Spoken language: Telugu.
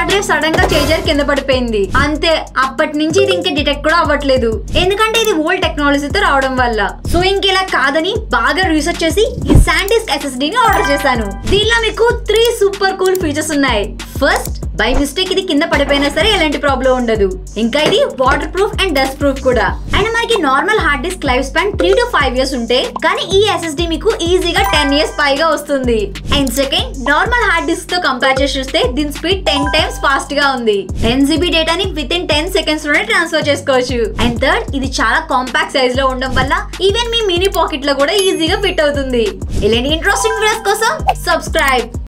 హార్డ్ డ్రైవ్ సడన్ గా చేజర్ కింద పడిపోయింది అంతే అప్పటి నుంచి ఇది ఇంకా డిటెక్ట్ కూడా అవ్వట్లేదు ఎందుకంటే ఇది ఓల్డ్ టెక్నాలజీతో రావడం వల్ల సో ఇంక ఇలా కాదని బాగా రీసెర్చ్ చేసి ఈ శాండిస్క్ ఎస్ఎస్డి ని ఆర్డర్ చేశాను దీనిలో మీకు త్రీ సూపర్ కూల్ ఫీచర్స్ ఉన్నాయి ఫస్ట్ బై మిస్టేక్ ఇది కింద పడిపోయినా సరే ఎలాంటి ప్రాబ్లం ఉండదు ఇంకా ఇది waterproof and dustproof కూడా అండ్ మనకి normal hard disk lifespan three to five years ఉంటే కానీ ఈ ఎస్ఎస్డి మీకు ఈజీగా టెన్ ఇయర్స్ పైగా వస్తుంది and second normal hard disk తో కంపేర్ చేసి చూస్తే దీని స్పీడ్ టెన్ టైమ్స్ ఫాస్ట్ గా ఉంది టెన్ జీబీ డేటాని విత్ ఇన్ టెన్ సెకండ్స్ లోనే ట్రాన్స్ఫర్ చేసుకోవచ్చు అండ్ థర్డ్ ఇది చాలా కాంపాక్ట్ సైజ్ లో ఉండడం వల్ల ఈవెన్ మీ మినీ పాకెట్ లో కూడా ఈజీగా ఫిట్ అవుతుంది ఇలాంటి ఇంట్రెస్టింగ్ వీడియోస్ కోసం సబ్స్క్రైబ్